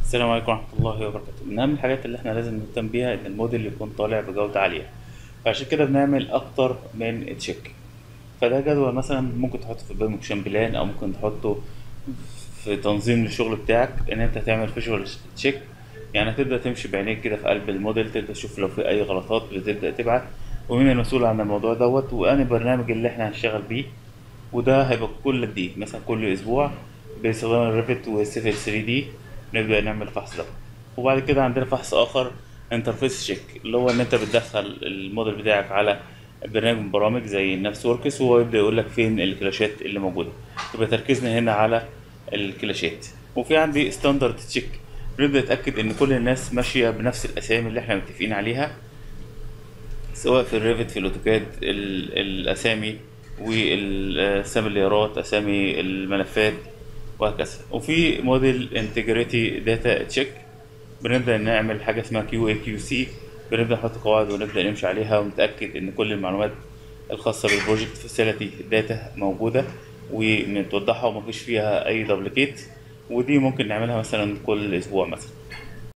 السلام عليكم ورحمة الله وبركاته من أهم الحاجات اللي احنا لازم نهتم بيها إن الموديل يكون طالع بجودة عالية فعشان كده بنعمل أكتر من تشيك فده جدول مثلا ممكن تحطه في البيرمكشن بلان أو ممكن تحطه في تنظيم الشغل بتاعك إن أنت تعمل فيجوال تشيك يعني هتبدأ تمشي بعينيك كده في قلب الموديل تبدأ تشوف لو في أي غلطات بتبدأ تبعت ومين المسؤول عن الموضوع دوت وأنا البرنامج اللي احنا هنشتغل بيه وده هيبقى كل قد ايه مثلا كل اسبوع باستخدام الريفت والسيفل 3 دي نبدا نعمل الفحص ده وبعد كده عندنا فحص اخر انترفيس تشيك اللي هو ان انت بتدخل الموديل بتاعك على برنامج من برامج زي نفس وركس وهو يبدا يقول لك فين الكلاشات اللي موجوده يبقى تركيزنا هنا على الكلاشات وفي عندي ستاندرد تشيك بنبدا نتاكد ان كل الناس ماشيه بنفس الاسامي اللي احنا متفقين عليها سواء في الريفت في الاوتوكاد ال- الاسامي والاسامي الليارات اسامي الملفات وهكذا وفي موديل انتجريتي داتا تشيك بنبدا نعمل حاجه اسمها كيو اي كيو سي بنبدا نحط قواعد ونبدا نمشي عليها ونتاكد ان كل المعلومات الخاصه بالبروجكت فاسيلتي داتا موجوده ومتوضحه ومفيش فيها اي دبليكيت ودي ممكن نعملها مثلا كل اسبوع مثلا